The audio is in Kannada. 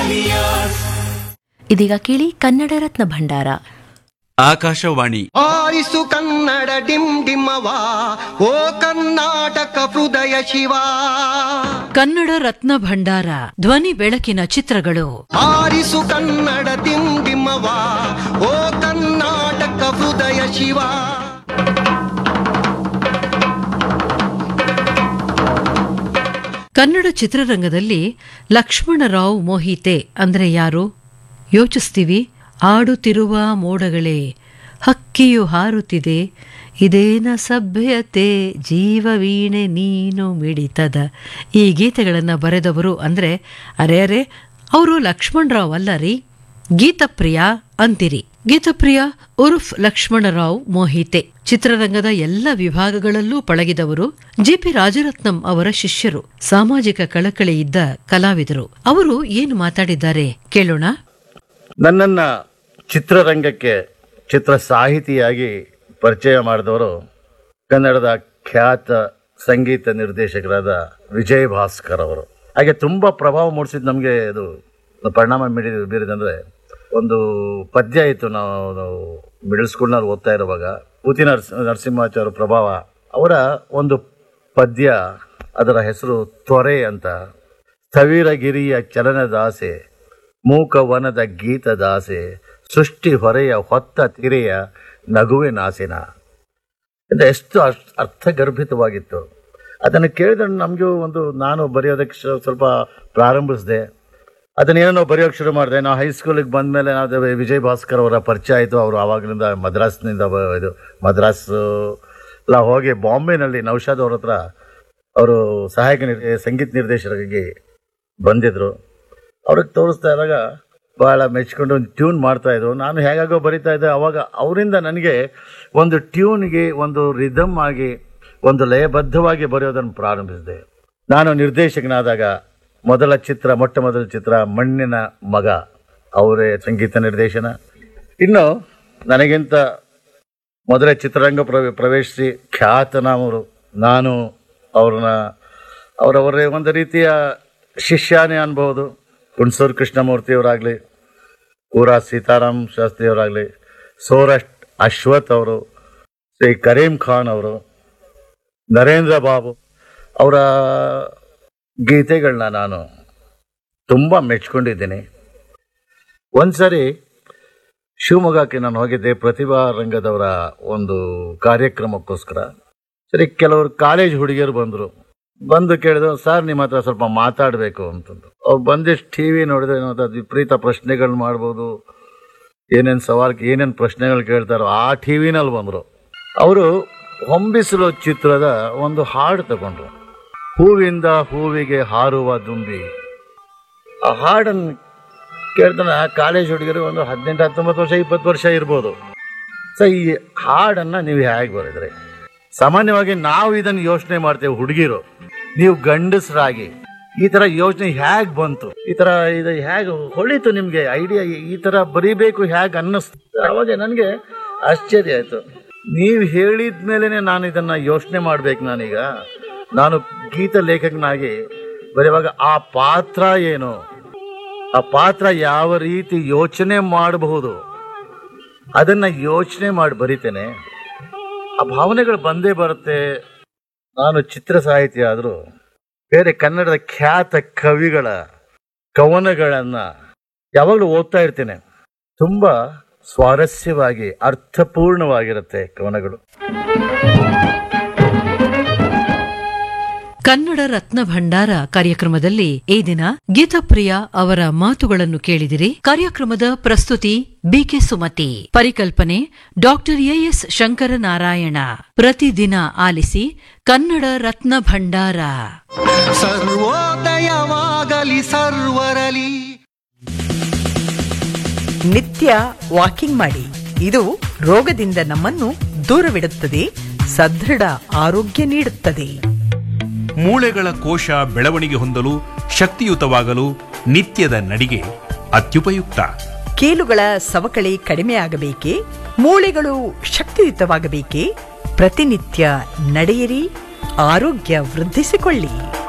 ಇದೀಗ ಕೇಳಿ ಕನ್ನಡ ರತ್ನ ಭಂಡಾರ ಆಕಾಶವಾಣಿ ಆರಿಸು ಕನ್ನಡ ಡಿಮ್ ಡಿಮ್ಮವ ಓ ಕರ್ನಾಟಕ ಹೃದಯ ಶಿವ ಕನ್ನಡ ರತ್ನ ಭಂಡಾರ ಧ್ವನಿ ಬೆಳಕಿನ ಚಿತ್ರಗಳು ಆರಿಸು ಕನ್ನಡ ಡಿಮ್ ಡಿಮ್ಮವ ಓ ಕರ್ನಾಟಕ ಹೃದಯ ಶಿವ ಕನ್ನಡ ಚಿತ್ರರಂಗದಲ್ಲಿ ಲಕ್ಷ್ಮಣರಾವ್ ಮೋಹಿತೆ ಅಂದ್ರೆ ಯಾರು ಯೋಚಿಸ್ತೀವಿ ಆಡುತ್ತಿರುವ ಮೋಡಗಳೇ ಹಕ್ಕಿಯು ಹಾರುತ್ತಿದೆ ಇದೇನ ಸಭ್ಯತೆ ಜೀವವೀಣೆ ನೀನು ಮಿಡಿತದ ಈ ಗೀತೆಗಳನ್ನು ಬರೆದವರು ಅಂದ್ರೆ ಅರೆ ಅರೆ ಅವರು ಲಕ್ಷ್ಮಣರಾವ್ ಅಲ್ಲ ರೀ ಗೀತಪ್ರಿಯ ಅಂತಿರಿ ಗೀತಪ್ರಿಯ ಉರ್ಫ್ ಲಕ್ಷ್ಮಣರಾವ್ ಮೋಹಿತೆ ಚಿತ್ರರಂಗದ ಎಲ್ಲ ವಿಭಾಗಗಳಲ್ಲೂ ಪಳಗಿದವರು ಜಿಪಿ ರಾಜರತ್ನಂ ಅವರ ಶಿಷ್ಯರು ಸಾಮಾಜಿಕ ಕಳಕಳಿ ಇದ್ದ ಕಲಾವಿದರು ಅವರು ಏನು ಮಾತಾಡಿದ್ದಾರೆ ಕೇಳೋಣ ನನ್ನನ್ನ ಚಿತ್ರರಂಗಕ್ಕೆ ಚಿತ್ರ ಸಾಹಿತಿಯಾಗಿ ಪರಿಚಯ ಮಾಡಿದವರು ಕನ್ನಡದ ಖ್ಯಾತ ಸಂಗೀತ ನಿರ್ದೇಶಕರಾದ ವಿಜಯ್ ಭಾಸ್ಕರ್ ಅವರು ಹಾಗೆ ತುಂಬ ಪ್ರಭಾವ ಮೂಡಿಸಿದ ನಮಗೆ ಇದು ಪರಿಣಾಮ ಬೀರಿ ಬೀರಿದಂದ್ರೆ ಒಂದು ಪದ್ಯ ಇತ್ತು ನಾವು ಮಿಡಲ್ ಸ್ಕೂಲ್ನಲ್ಲಿ ಓದ್ತಾ ಇರುವಾಗ ಪೂತಿ ನರಸ್ ನರಸಿಂಹಾಚಾರ್ಯ ಪ್ರಭಾವ ಅವರ ಒಂದು ಪದ್ಯ ಅದರ ಹೆಸರು ತೊರೆ ಅಂತ ಸ್ಥವಿರಗಿರಿಯ ಚಲನದಾಸೆ ಮೂಕವನದ ಗೀತದಾಸೆ ಸೃಷ್ಟಿ ಹೊರೆಯ ಹೊತ್ತ ತಿರೆಯ ನಗುವಿನಾಸಿನ ಇದು ಎಷ್ಟು ಅರ್ಥ ಅರ್ಥಗರ್ಭಿತವಾಗಿತ್ತು ಅದನ್ನು ಕೇಳಿದ್ರೆ ನಮಗೂ ಒಂದು ನಾನು ಬರೆಯೋದಕ್ಕೆ ಶ- ಸ್ವಲ್ಪ ಪ್ರಾರಂಭಿಸಿದೆ ಅದನ್ನೇನೋ ಬರೆಯೋಕ್ಕೆ ಶುರು ಮಾಡಿದೆ ನಾವು ಹೈಸ್ಕೂಲಿಗೆ ಬಂದ ಮೇಲೆ ನಾವು ವಿಜಯ್ ಭಾಸ್ಕರ್ ಅವರ ಪರಿಚಯ ಆಯಿತು ಅವರು ಆವಾಗಲಿಂದ ಮದ್ರಾಸ್ನಿಂದ ಬ- ಇದು ಮದ್ರಾಸ್ ಎಲ್ಲ ಹೋಗಿ ಬಾಂಬೆನಲ್ಲಿ ನೌಶಾದ್ ಅವ್ರ ಹತ್ರ ಅವರು ಸಹಾಯಕ ನಿರ್ ಸಂಗೀತ ನಿರ್ದೇಶಕರಾಗಿ ಬಂದಿದ್ರು ಅವ್ರಿಗೆ ತೋರಿಸ್ತಾ ಇದ್ದಾಗ ಭಾಳ ಮೆಚ್ಕೊಂಡು ಒಂದು ಟ್ಯೂನ್ ಮಾಡ್ತಾ ಇದ್ರು ನಾನು ಹೇಗಾಗೋ ಬರಿತಾ ಇದ್ದೆ ಅವಾಗ ಅವರಿಂದ ನನಗೆ ಒಂದು ಟ್ಯೂನ್ಗೆ ಒಂದು ರಿದಮ್ ಆಗಿ ಒಂದು ಲಯಬದ್ಧವಾಗಿ ಬರೆಯೋದನ್ನು ಪ್ರಾರಂಭಿಸಿದೆ ನಾನು ನಿರ್ದೇಶಕನಾದಾಗ ಮೊದಲ ಚಿತ್ರ ಮೊಟ್ಟ ಮೊದಲ ಚಿತ್ರ ಮಣ್ಣಿನ ಮಗ ಅವರೇ ಸಂಗೀತ ನಿರ್ದೇಶನ ಇನ್ನು ನನಗಿಂತ ಮೊದಲೇ ಚಿತ್ರರಂಗ ಪ್ರವೇ ಪ್ರವೇಶಿಸಿ ಖ್ಯಾತನಾಮರು ನಾನು ಅವ್ರನ್ನ ಅವರವರೇ ಒಂದು ರೀತಿಯ ಶಿಷ್ಯನೇ ಅನ್ಬೋದು ಹುಣಸೂರು ಕೃಷ್ಣಮೂರ್ತಿಯವರಾಗಲಿ ಕೂರಾ ಸೀತಾರಾಮ್ ಶಾಸ್ತ್ರಿಯವರಾಗಲಿ ಸೋರಷ್ಟ್ ಅಶ್ವಥ್ ಅವರು ಶ್ರೀ ಕರೀಂ ಖಾನ್ ಅವರು ನರೇಂದ್ರ ಬಾಬು ಅವರ ಗೀತೆಗಳನ್ನ ನಾನು ತುಂಬ ಮೆಚ್ಕೊಂಡಿದ್ದೀನಿ ಒಂದ್ಸರಿ ಶಿವಮೊಗ್ಗಕ್ಕೆ ನಾನು ಹೋಗಿದ್ದೆ ಪ್ರತಿಭಾ ರಂಗದವರ ಒಂದು ಕಾರ್ಯಕ್ರಮಕ್ಕೋಸ್ಕರ ಸರಿ ಕೆಲವರು ಕಾಲೇಜ್ ಹುಡುಗಿಯರು ಬಂದರು ಬಂದು ಕೇಳಿದ್ರು ಸರ್ ನಿಮ್ಮ ಹತ್ರ ಸ್ವಲ್ಪ ಮಾತಾಡಬೇಕು ಅಂತಂದು ಅವ್ರು ಬಂದಿಷ್ಟು ಟಿ ವಿ ನೋಡಿದ್ರೆ ಏನೋ ಅದು ವಿಪರೀತ ಪ್ರಶ್ನೆಗಳು ಮಾಡ್ಬೋದು ಏನೇನು ಸವಾಲ್ ಏನೇನು ಪ್ರಶ್ನೆಗಳು ಕೇಳ್ತಾರೋ ಆ ಟಿ ವಿನಲ್ಲಿ ಬಂದರು ಅವರು ಹೊಂಬಿಸಲು ಚಿತ್ರದ ಒಂದು ಹಾಡು ತಗೊಂಡ್ರು ಹೂವಿಂದ ಹೂವಿಗೆ ಹಾರುವ ದುಂಬಿ ಆ ಹಾಡನ್ನು ಕೇಳ್ತಾನೆ ಆ ಕಾಲೇಜ್ ಹುಡುಗರು ಒಂದು ಹದಿನೆಂಟು ಹತ್ತೊಂಬತ್ತು ವರ್ಷ ಇಪ್ಪತ್ತು ವರ್ಷ ಇರ್ಬೋದು ಸೊ ಈ ಹಾಡನ್ನು ನೀವು ಹೇಗೆ ಬರೆದ್ರಿ ಸಾಮಾನ್ಯವಾಗಿ ನಾವು ಇದನ್ನು ಯೋಚನೆ ಮಾಡ್ತೇವೆ ಹುಡುಗಿರು ನೀವು ಗಂಡಸರಾಗಿ ಈ ತರ ಯೋಚನೆ ಹೇಗೆ ಬಂತು ಈ ತರ ಇದು ಹೇಗೆ ಹೊಳಿತು ನಿಮ್ಗೆ ಐಡಿಯಾ ಈ ತರ ಬರೀಬೇಕು ಹೇಗೆ ಅನ್ನಿಸ್ತು ಅವಾಗ ನನಗೆ ಆಶ್ಚರ್ಯ ಆಯ್ತು ನೀವು ಹೇಳಿದ ಮೇಲೆನೆ ನಾನು ಇದನ್ನ ಯೋಚನೆ ಮಾಡ್ಬೇಕು ನಾನೀಗ ನಾನು ಗೀತ ಲೇಖಕನಾಗಿ ಬರೆಯುವಾಗ ಆ ಪಾತ್ರ ಏನು ಆ ಪಾತ್ರ ಯಾವ ರೀತಿ ಯೋಚನೆ ಮಾಡಬಹುದು ಅದನ್ನ ಯೋಚನೆ ಮಾಡಿ ಬರಿತೇನೆ ಆ ಭಾವನೆಗಳು ಬಂದೇ ಬರುತ್ತೆ ನಾನು ಚಿತ್ರ ಸಾಹಿತಿ ಆದರೂ ಬೇರೆ ಕನ್ನಡದ ಖ್ಯಾತ ಕವಿಗಳ ಕವನಗಳನ್ನ ಯಾವಾಗಲೂ ಓದ್ತಾ ಇರ್ತೇನೆ ತುಂಬಾ ಸ್ವಾರಸ್ಯವಾಗಿ ಅರ್ಥಪೂರ್ಣವಾಗಿರುತ್ತೆ ಕವನಗಳು ಕನ್ನಡ ರತ್ನ ಭಂಡಾರ ಕಾರ್ಯಕ್ರಮದಲ್ಲಿ ಈ ದಿನ ಗೀತಪ್ರಿಯ ಅವರ ಮಾತುಗಳನ್ನು ಕೇಳಿದಿರಿ ಕಾರ್ಯಕ್ರಮದ ಪ್ರಸ್ತುತಿ ಬಿಕೆ ಸುಮತಿ ಪರಿಕಲ್ಪನೆ ಡಾಕ್ಟರ್ ಎಎಸ್ ಶಂಕರನಾರಾಯಣ ಪ್ರತಿದಿನ ಆಲಿಸಿ ಕನ್ನಡ ರತ್ನ ಭಂಡಾರ ಸರ್ವೋದಯವಾಗಲಿ ಸರ್ವರಲಿ ನಿತ್ಯ ವಾಕಿಂಗ್ ಮಾಡಿ ಇದು ರೋಗದಿಂದ ನಮ್ಮನ್ನು ದೂರವಿಡುತ್ತದೆ ಸದೃಢ ಆರೋಗ್ಯ ನೀಡುತ್ತದೆ ಮೂಳೆಗಳ ಕೋಶ ಬೆಳವಣಿಗೆ ಹೊಂದಲು ಶಕ್ತಿಯುತವಾಗಲು ನಿತ್ಯದ ನಡಿಗೆ ಅತ್ಯುಪಯುಕ್ತ ಕೀಲುಗಳ ಸವಕಳಿ ಕಡಿಮೆಯಾಗಬೇಕೇ ಮೂಳೆಗಳು ಶಕ್ತಿಯುತವಾಗಬೇಕೇ ಪ್ರತಿನಿತ್ಯ ನಡೆಯಿರಿ ಆರೋಗ್ಯ ವೃದ್ಧಿಸಿಕೊಳ್ಳಿ